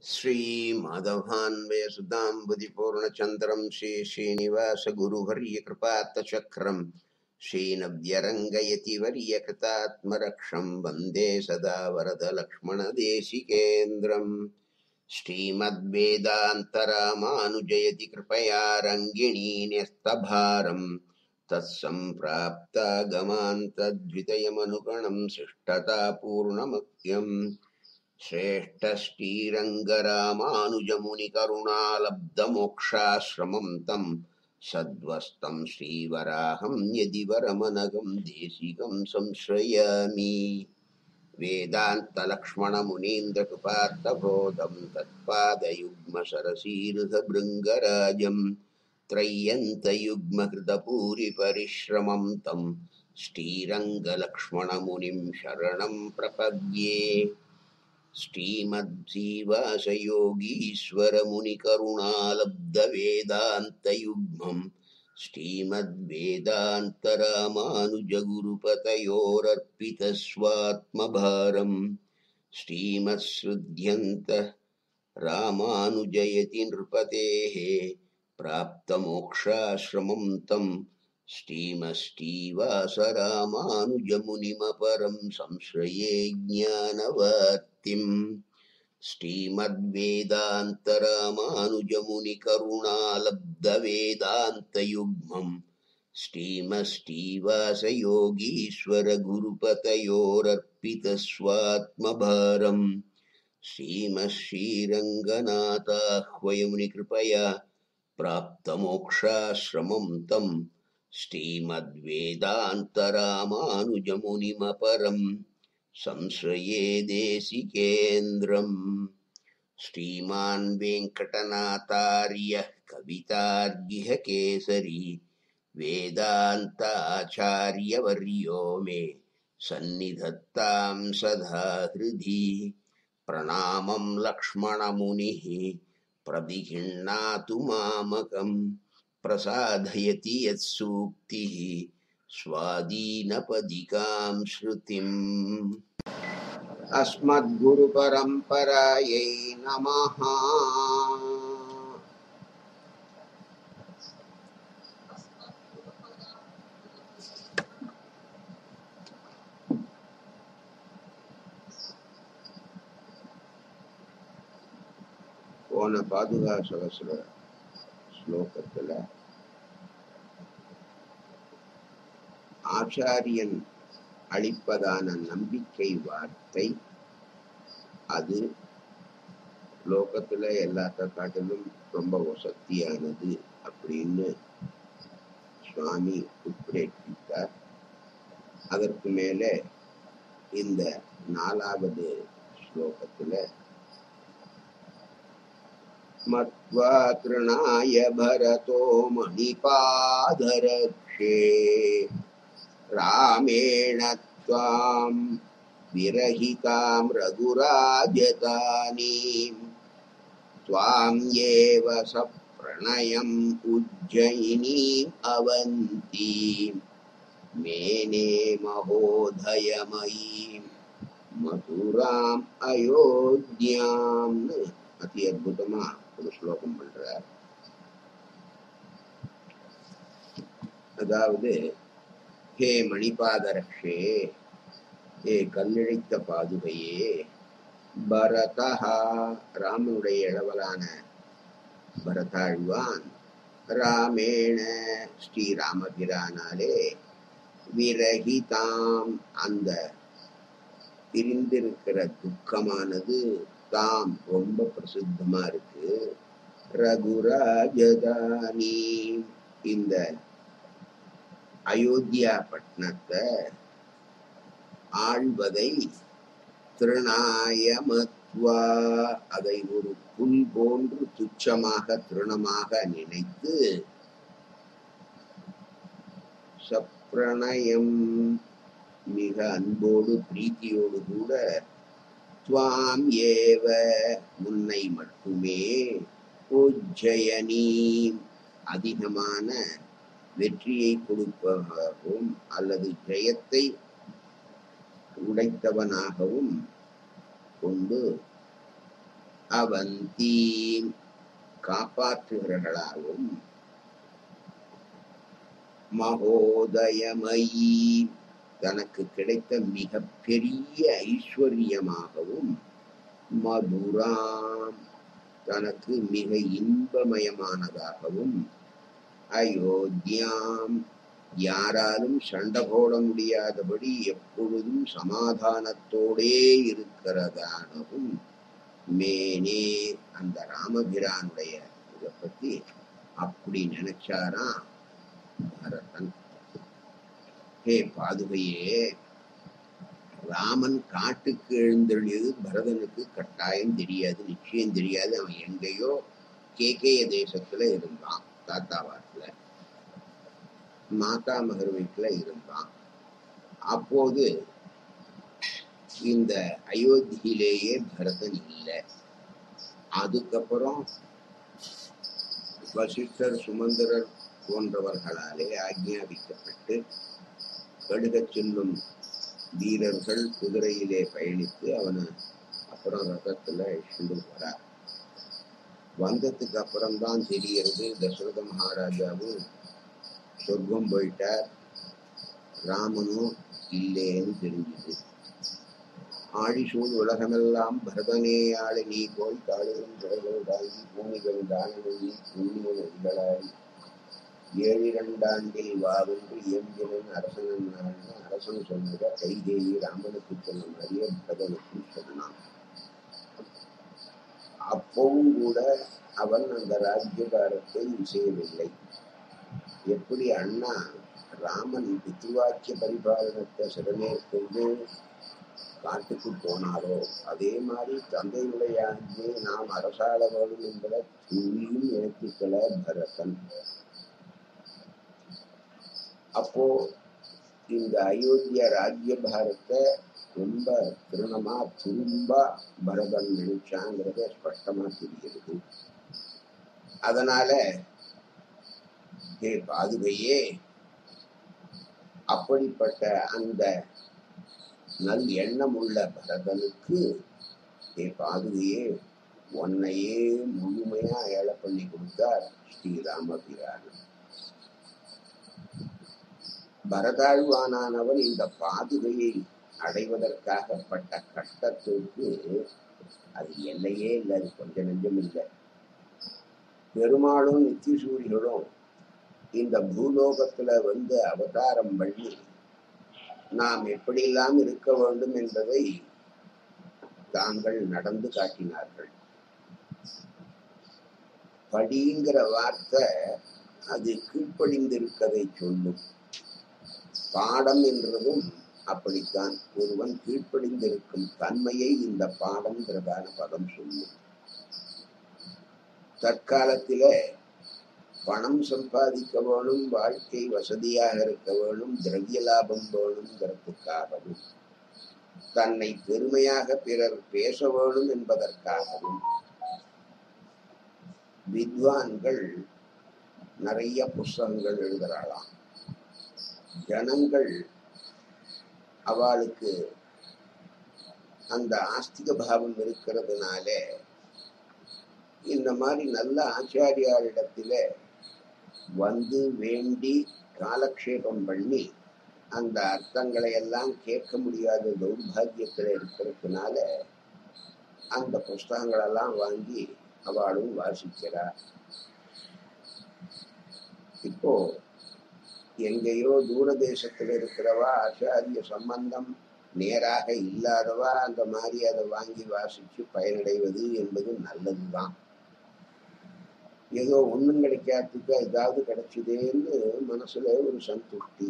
श्रीमाधवान्वयसुताम्बुधिपूर्णचन्द्रम् श्रीश्रीनिवासगुरुवर्यकृपात्तचक्रम् श्रीनव्यरङ्गयति वर्यकृतात्मरक्षम् वन्दे सदा वरदलक्ष्मणदेशिकेन्द्रम् श्रीमद्वेदान्तरामानुजयति कृपया रङ्गिणी न्यस्तभारम् तत्सम्प्राप्तागमान्तद्वितयमनुगणम् शिष्टतापूर्णमत्यम् श्रेष्ठश्रीरङ्गरामानुजमुनिकरुणालब्धमोक्षाश्रमम् तम् सद्वस्तम् श्रीवराहम् यदि वरमनघम् देशिकम् संश्रयामि वेदान्तलक्ष्मणमुनीन्द्रकृपार्थबोधम् तत्पादयुग्मसरसीरुधभृङ्गराजम् त्रय्यन्तयुग्मकृतपूरिपरिश्रमम् तम् श्रीरङ्गलक्ष्मणमुनिम् शरणम् प्रपद्ये श्रीमद्जीवासयोगीश्वरमुनिकरुणालब्धवेदान्तयुग्मम् श्रीमद्वेदान्तरामानुजगुरुपतयोरर्पितस्वात्मभारम् श्रीमत्सृध्यन्त रामानुजयति नृपतेः प्राप्तमोक्षाश्रमम् तम् श्रीमश्रीवासरामानुजमुनिमपरम् संश्रये ज्ञानवर्तिम् श्रीमद्वेदान्तरामानुजमुनिकरुणालब्धवेदान्तयुग्मम् श्रीमश्रीवासयोगीश्वरगुरुपतयोरर्पितस्वात्मभारम् श्रीमश्रीरङ्गनाथाह्वयमुनिकृपया प्राप्तमोक्षाश्रमम् तम् श्रीमद्वेदान्तरामानुजमुनिमपरम् संश्रये देशिकेन्द्रम् श्रीमान् वेङ्कटनाथार्यः कवितार्गिह केसरी वेदान्ताचार्यवर्यो मे सन्निधत्तां सदा हृदि प्रणामं लक्ष्मणमुनिः प्रदिहिण्णातु मामकम् प्रसादयति यत्सूक्तिः स्वादीनपदिकां श्रुतिम् अस्मद्गुरुपरम्परायै नमः போன பாதுகா சகசிர ஸ்லோகத்துல ஆச்சாரியன் அளிப்பதான நம்பிக்கை வார்த்தை அது லோகத்துல எல்லாத்த காட்டிலும் ரொம்ப வசத்தியானது அப்படின்னு சுவாமி உட்பிரேட்டித்தார் அதற்கு மேலே இந்த நாலாவது ஸ்லோகத்துல मत्वा कृणाय भरतो मणिपादरक्षे रामेण त्वां विरहितां रघुराजतानीं त्वां एव स प्रणयम् उज्जयिनीम् अवन्तीं मेने महोदयमयीं மதுராம் அயோத்தியாம்னு அதி அற்புதமா ஒரு ஸ்லோகம் பண்றார் அதாவது ஹே மணிபாதரக்ஷே ஹே கல்லிழைத்த பாதுகையே பரதஹா ராமனுடைய இளவலான பரதாழ்வான் ராமேண ஸ்ரீராமபிரானாலே விரகிதாம் அந்த பிரிந்திருக்கிற துக்கமானது தாம் ரொம்ப பிரசித்தமா இருக்கு ரகுராஜதானி இந்த அயோத்தியா பட்டணத்தை ஆழ்வதை திருநாயமத்வா அதை ஒரு புல் போன்று துச்சமாக திருணமாக நினைத்து சப்ரணயம் மிக அன்போடு பிரீத்தியோடு கூட துவாம் ஏவ முன்னை மட்டுமே உஜ்ஜயனி அதிகமான வெற்றியை கொடுப்பவனாகவும் அல்லது ஜெயத்தை உடைத்தவனாகவும் கொண்டு அவந்தீம் காப்பாற்றுகிறவர்களாகவும் மகோதயமயி தனக்கு கிடைத்த மிகப்பெரிய ஐஸ்வர்யமாகவும் மதுராம் தனக்கு மிக இன்பமயமானதாகவும் அயோத்தியாம் யாராலும் சண்டை போட முடியாதபடி எப்பொழுதும் சமாதானத்தோடே இருக்கிறதானவும் மேனே அந்த ராமபிரானுடைய இதை பத்தி அப்படி நினைச்சாராம் பரதன் ஹே பாதுகையே ராமன் காட்டுக்கு எழுந்தொழியது பரதனுக்கு கட்டாயம் தெரியாது நிச்சயம் தெரியாது அவன் எங்கேயோ கேகேய தேசத்துல இருந்தான் தாத்தாவாத்துல மாதா மகர் வீட்டுல இருந்தான் அப்போது இந்த அயோத்தியிலேயே பரதன் இல்லை அதுக்கப்புறம் வசிஷ்டர் சுமந்திரர் போன்றவர்களாலே ஆக்ஞாபிக்கப்பட்டு கடுகச் செல்லும் வீரர்கள் குதிரையிலே பயணித்து அவனை அப்புறம் ரதத்துல இழுந்து வரார் வந்ததுக்கு அப்புறம்தான் தெரியறது தசரத மகாராஜாவும் சொர்க்கம் போயிட்டார் ராமனும் இல்லேன்னு தெரிஞ்சுது ஆழிசூழ் உலகமெல்லாம் பரதனே ஆளை நீ போய் காடுகளும் துறைகளுடாகி பூமிகள் தானவழி புண்ணிய நதிகளாய் ஏழிரண்டாண்டில் வாவென்று இயம்பினன் அரசனன் நாள்னு அரசன் சொன்னதை கைதேயி ராமனுக்கு சொன்ன மாதிரியே பரதனுக்கு சொன்னான் அப்பவும் கூட அவன் அந்த ராஜ்யபாரத்தை செய்யவில்லை எப்படி அண்ணா ராமன் பித்ருவாக்கிய பரிபாலனத்தை சிறமேற்கொண்டு காட்டுக்கு போனாரோ அதே மாதிரி தந்தையுடைய ஆజ్ఞை நாம் அரசாள வேண்டும் என்பதை துளியும் ஏற்றுக்கல பரதன் அப்போ இந்த அயோத்திய ராஜ்ய பாரத்தை ரொம்ப திருணமா திரும்ப பரதன் நினைச்சாங்கிறத ஸ்பஷ்டமா தெரிகிறது அதனால ஹே பாதுகையே அப்படிப்பட்ட அந்த நல் எண்ணம் உள்ள பரதனுக்கு ஹே பாதுகையே உன்னையே முழுமையா ஏழை பண்ணி கொடுத்தார் ஸ்ரீராமபிரான் பரதாழ்வானவன் இந்த பாதுகையை அடைவதற்காக பட்ட கஷ்டத்திற்கு அது எல்லையே இல்லை அது கொஞ்சம் நெஞ்சம் இல்லை பெருமாளும் நித்தியசூரிகளும் இந்த பூலோகத்துல வந்து அவதாரம் பண்ணி நாம் எப்படியெல்லாம் இருக்க வேண்டும் என்பதை தாங்கள் நடந்து காட்டினார்கள் படிங்கிற வார்த்தை அது கீழ்ப்படிந்திருக்கதை சொல்லும் பாடம் என்றதும் அப்படித்தான் ஒருவன் கீழ்ப்படிந்திருக்கும் தன்மையை இந்த பாடம்ங்கிறதான பதம் சொல்லும் தற்காலத்திலே பணம் சம்பாதிக்க வேணும் வாழ்க்கை வசதியாக இருக்க வேணும் திரவிய லாபம் வேணுங்கிறதுக்காகவும் தன்னை பெருமையாக பிறர் பேச வேணும் என்பதற்காகவும் வித்வான்கள் நிறைய புஸ்தகங்கள் எழுதுறாளாம் ஜனங்கள் அவளுக்கு அந்த ஆஸ்திக பாவம் இருக்கிறதுனால இந்த மாதிரி நல்ல ஆச்சாரியாரிடத்துல வந்து வேண்டி காலக்ஷேபம் பண்ணி அந்த அர்த்தங்களை எல்லாம் கேட்க முடியாத தௌர்பாகியத்துல இருக்கிறதுனால அந்த புஸ்தகங்களெல்லாம் வாங்கி அவளும் வாசிக்கிறார் இப்போ எங்கேயோ தூர தேசத்துல இருக்கிறவா ஆச்சாரிய சம்பந்தம் நேராக இல்லாதவா அந்த மாதிரி அதை வாங்கி வாசிச்சு பயனடைவது என்பது நல்லதுதான் ஏதோ ஒண்ணும் கிடைக்காததுக்கு ஏதாவது கிடைச்சதேன்னு மனசுல ஒரு சந்துஷ்டி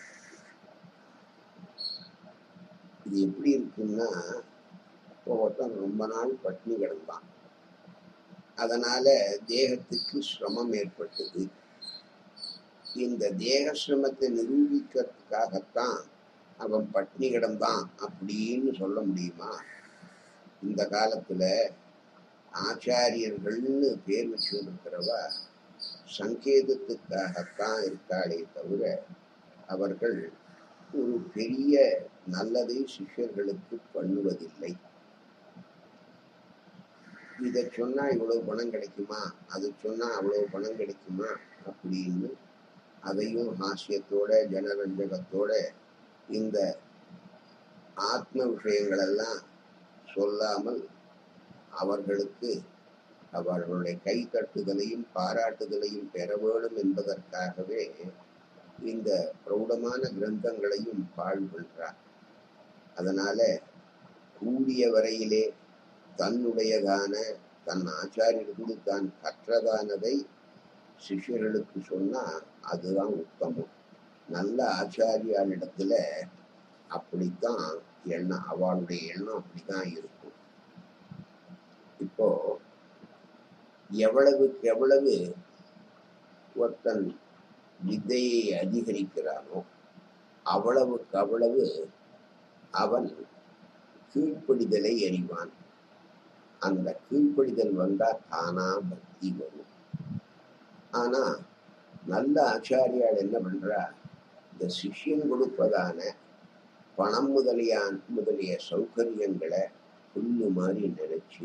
இது எப்படி இருக்குன்னா இப்போ ஒருத்தன் ரொம்ப நாள் பட்னி கிடந்தான் அதனால தேகத்துக்கு சிரமம் ஏற்பட்டது இந்த தேக சிரமத்தை நிரூபிக்கிறதுக்காகத்தான் அவன் பட்னி கிடந்தான் அப்படின்னு சொல்ல முடியுமா இந்த காலத்துல ஆச்சாரியர்கள்னு பேர் வச்சிருக்கிறவ சங்கேதத்துக்காகத்தான் இருக்காளே தவிர அவர்கள் ஒரு பெரிய நல்லதை சிஷ்யர்களுக்கு பண்ணுவதில்லை இதை சொன்னா இவ்வளவு பணம் கிடைக்குமா அது சொன்னா அவ்வளவு பணம் கிடைக்குமா அப்படின்னு அதையும் ஹாஸ்யத்தோட ஜனரஞ்சகத்தோட இந்த ஆத்ம விஷயங்கள் எல்லாம் சொல்லாமல் அவர்களுக்கு அவர்களுடைய கைத்தட்டுதலையும் பாராட்டுதலையும் பெற வேண்டும் என்பதற்காகவே இந்த பிரௌடமான கிரந்தங்களையும் பாழ்படுகிறார் அதனால கூடிய வரையிலே தன்னுடையதான தன் ஆச்சாரியர்களுக்கு தான் கற்றதானதை சிஷ்யர்களுக்கு சொன்னா அதுதான் உத்தமம் நல்ல ஆச்சாரியாரிடத்துல அப்படித்தான் எண்ணம் அவளுடைய எண்ணம் அப்படித்தான் இருக்கும் இப்போ எவ்வளவுக்கு எவ்வளவு ஒருத்தன் வித்தையை அதிகரிக்கிறானோ அவ்வளவுக்கு அவ்வளவு அவன் கீழ்ப்படிதலை அறிவான் அந்த கீழ்ப்படிதல் வந்தா தானா பக்தி வரும் ஆனா நல்ல ஆச்சாரியால் என்ன பண்றா இந்த சிஷ்யன் கொடுப்பதான பணம் முதலியான் முதலிய சௌகரியங்களை புல்லு மாதிரி நினைச்சு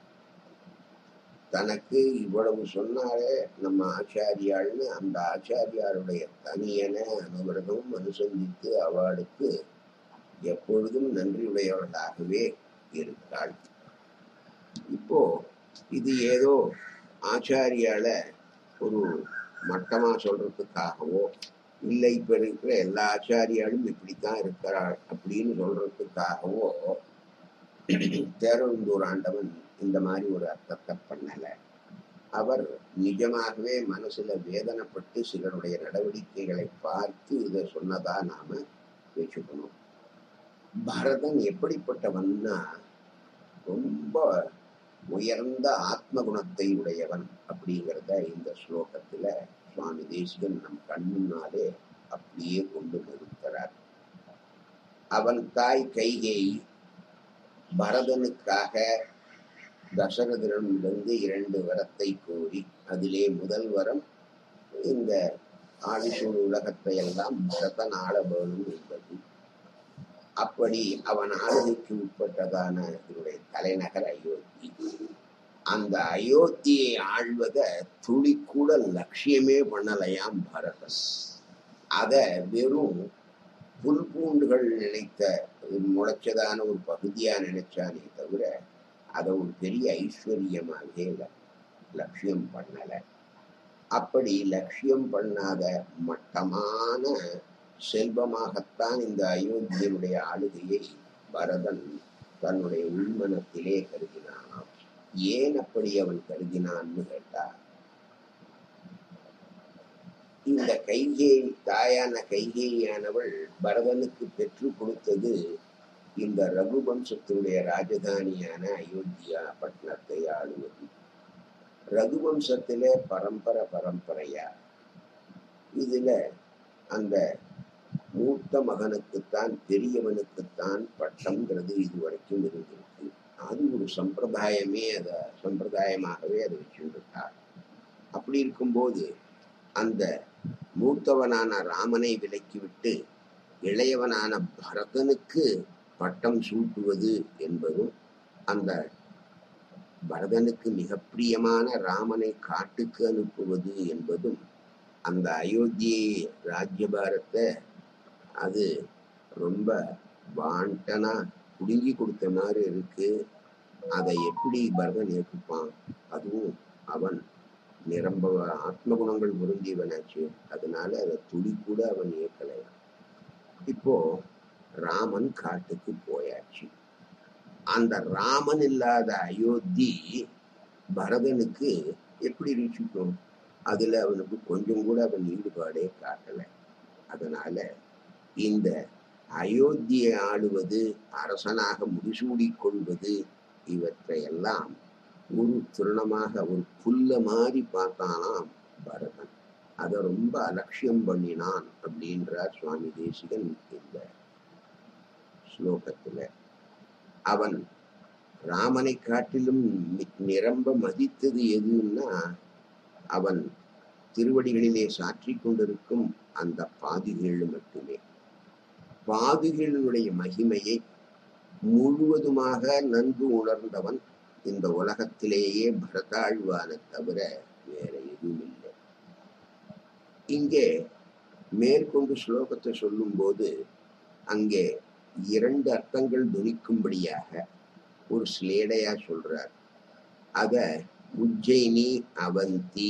தனக்கு இவ்வளவு சொன்னாலே நம்ம ஆச்சாரியாள்னு அந்த ஆச்சாரியாருடைய தனியன அனுவிரதமும் அனுசந்தித்து அவளுக்கு எப்பொழுதும் நன்றியுடையவர்களாகவே இருக்காள் இப்போ இது ஏதோ ஆச்சாரியால ஒரு மட்டமா சொல்றதுக்காகவோ இல்லை இப்ப இருக்கிற எல்லா ஆச்சாரியாலும் இப்படித்தான் இருக்கிறாள் அப்படின்னு சொல்றதுக்காகவோ தேரவந்தூர் ஆண்டவன் இந்த மாதிரி ஒரு அர்த்தத்தை பண்ணல அவர் நிஜமாகவே மனசுல வேதனைப்பட்டு சிலருடைய நடவடிக்கைகளை பார்த்து இதை சொன்னதா நாம வச்சுக்கணும் பரதன் எப்படிப்பட்டவன்னா ரொம்ப உயர்ந்த ஆத்ம குணத்தை உடையவன் அப்படிங்கிறத இந்த ஸ்லோகத்துல சுவாமி தேசிகன் நம் கண் முன்னாலே அப்படியே கொண்டு நிறுத்துறார் அவன் தாய் கைகேயி பரதனுக்காக தசரதனிடமிருந்து இரண்டு வரத்தை கோரி அதிலே முதல் வரம் இந்த ஆதிசூழ் உலகத்தை எல்லாம் பரதன் ஆள வேணும் என்பது அப்படி அவன் ஆளுகைக்கு உட்பட்டதான இதனுடைய தலைநகர் அயோத்தி அந்த அயோத்தியை ஆழ்வத துளி கூட லட்சியமே பண்ணலையாம் பரதன் அத வெறும் புல் பூண்டுகள் நினைத்த முளைச்சதான ஒரு பகுதியா நினைச்சானே தவிர அதை ஒரு பெரிய ஐஸ்வர்யமாகவே ல- லட்சியம் பண்ணல அப்படி லட்சியம் பண்ணாத மட்டமான செல்வமாகத்தான் இந்த அயோத்தியனுடைய ஆளுகையை பரதன் தன்னுடைய உள்மனத்திலே கருதினானாம் ஏன் அப்படி அவன் கருதினான்னு கேட்டா இந்த கைகேயி தாயான கைகேயானவள் பரதனுக்கு பெற்று கொடுத்தது இந்த ரகுவம்சத்தினுடைய ராஜதானியான அயோத்தியா பட்டணத்தை ஆளுவது ரகுவம்சத்திலே பரம்பரை பரம்பரையா இதுல அந்த மூத்த மகனுக்குத்தான் பெரியவனுக்குத்தான் பட்டம்ங்கிறது இதுவரைக்கும் இருந்திருக்கு அது ஒரு சம்பிரதாயமே அத சம்பிரதாயமாகவே அதை வச்சுருக்கார் அப்படி இருக்கும்போது அந்த மூத்தவனான ராமனை விலக்கிவிட்டு இளையவனான பரதனுக்கு பட்டம் சூட்டுவது என்பதும் அந்த பரதனுக்கு மிக பிரியமான ராமனை காட்டுக்கு அனுப்புவது என்பதும் அந்த அயோத்தியை ராஜ்யபாரத்தை அது ரொம்ப வாண்டனா குடுங்கி கொடுத்த மாதிரி இருக்கு அதை எப்படி பரதன் ஏற்றுப்பான் அதுவும் அவன் நிரம்ப ஆத்ம குணங்கள் பொருந்தியவனாச்சு அதனால அதை துளி கூட அவன் இயக்கலை இப்போ ராமன் காட்டுக்கு போயாச்சு அந்த ராமன் இல்லாத அயோத்தி பரதனுக்கு எப்படி ருச்சிக்கும் அதுல அவனுக்கு கொஞ்சம் கூட அவன் ஈடுபாடே காட்டல அதனால இந்த அயோத்தியை ஆளுவது அரசனாக முடிசூடிக் கொள்வது இவற்றையெல்லாம் ஒரு திருணமாக ஒரு புல்ல மாதிரி பார்த்தானாம் பரதன் அதை ரொம்ப அலட்சியம் பண்ணினான் அப்படின்றார் சுவாமி தேசிகன் இந்த ஸ்லோகத்துல அவன் ராமனை காட்டிலும் நி- நிரம்ப மதித்தது எதுன்னா அவன் திருவடிகளிலே சாற்றிக் கொண்டிருக்கும் அந்த பாதுகள் மட்டுமே பாதுகளினுடைய மகிமையை முழுவதுமாக நன்கு உணர்ந்தவன் இந்த உலகத்திலேயே பரதாழ்வான தவிர வேற எதுவும் இல்லை இங்கே மேற்கொண்டு ஸ்லோகத்தை சொல்லும்போது அங்கே இரண்டு அர்த்தங்கள் துணிக்கும்படியாக ஒரு ஸ்லேடையா சொல்றார் அத உஜ்ஜயினி அவந்தி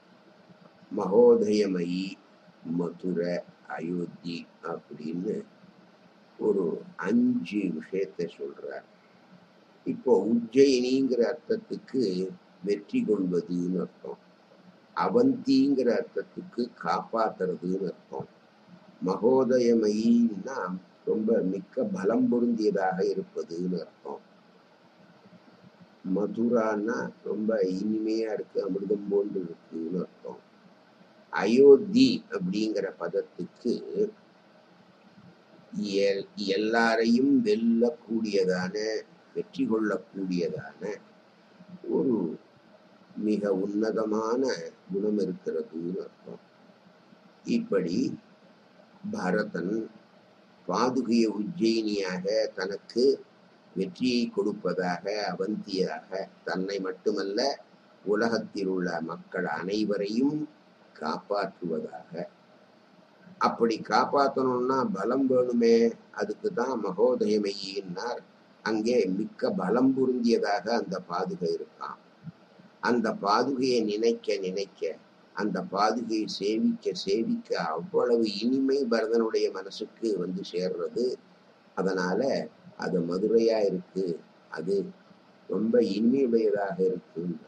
மகோதயமயி மதுரை அயோத்தி அப்படின்னு ஒரு அஞ்சு விஷயத்தை சொல்றார் இப்போ உஜ்ஜயினிங்கிற அர்த்தத்துக்கு வெற்றி கொள்வதுன்னு அர்த்தம் அவந்திங்கிற அர்த்தத்துக்கு காப்பாத்துறதுன்னு அர்த்தம் மகோதயமயின்னா ரொம்ப மிக்க பலம் பொருந்தியதாக இருப்பதுன்னு அர்த்தம் மதுரான்னா ரொம்ப இனிமையா இருக்கு அமிர்தம் போன்று இருக்குன்னு அர்த்தம் அயோத்தி அப்படிங்கிற பதத்துக்கு எல்- எல்லாரையும் வெல்லக்கூடியதான வெற்றி கொள்ளக்கூடியதான ஒரு மிக உன்னதமான குணம் இருக்கிறதுன்னு அர்த்தம் இப்படி பரதன் பாதுகைய உஜ்ஜயினியாக தனக்கு வெற்றியை கொடுப்பதாக அவந்தியாக தன்னை மட்டுமல்ல உலகத்தில் உள்ள மக்கள் அனைவரையும் காப்பாற்றுவதாக அப்படி காப்பாற்றணும்னா பலம் வேணுமே அதுக்கு தான் மகோதயமையினார் அங்கே மிக்க பலம் பொருந்தியதாக அந்த பாதுகை இருக்கான் அந்த பாதுகையை நினைக்க நினைக்க அந்த பாதுகையை சேவிக்க சேவிக்க அவ்வளவு இனிமை பரதனுடைய மனசுக்கு வந்து சேர்றது அதனால அது மதுரையா இருக்கு அது ரொம்ப இனிமையுடையதாக இருக்குன்னா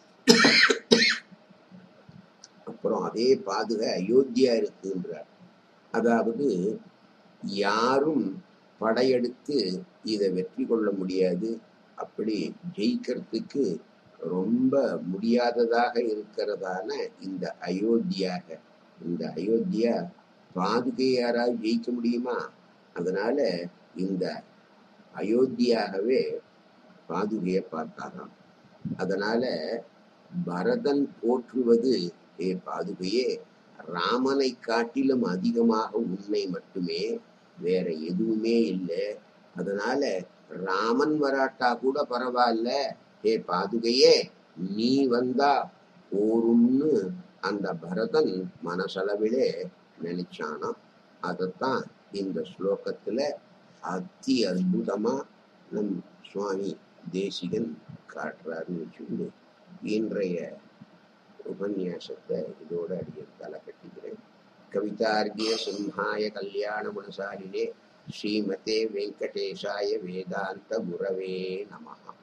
அப்புறம் அதே பாதுகை அயோத்தியா இருக்குன்றார் அதாவது யாரும் படையெடுத்து இதை வெற்றி கொள்ள முடியாது அப்படி ஜெயிக்கிறதுக்கு ரொம்ப முடியாததாக இருக்கிறதான இந்த அயோத்தியாக இந்த அயோத்தியா பாதுகை யாராவது ஜெயிக்க முடியுமா அதனால இந்த அயோத்தியாகவே பாதுகையை பார்த்தாராம் அதனால பரதன் போற்றுவது ஏ பாதுகையே ராமனை காட்டிலும் அதிகமாக உன்னை மட்டுமே வேற எதுவுமே இல்லை அதனால ராமன் வராட்டா கூட பரவாயில்ல ஏ பாதுகையே நீ வந்தா போரும்னு அந்த பரதன் மனசளவிலே நினைச்சானாம் அதைத்தான் இந்த ஸ்லோகத்துல அத்தி அற்புதமா நம் சுவாமி தேசிகன் காட்டுறாருன்னு வச்சுக்கொண்டு இன்றைய உபன்யாசத்தை இதோட அடிய தலை கட்டிக்கிறேன் கவிதார்கிய சிம்ஹாய கல்யாண குணசாலினே ஸ்ரீமதே வெங்கடேஷாய வேதாந்த குரவே நமஹா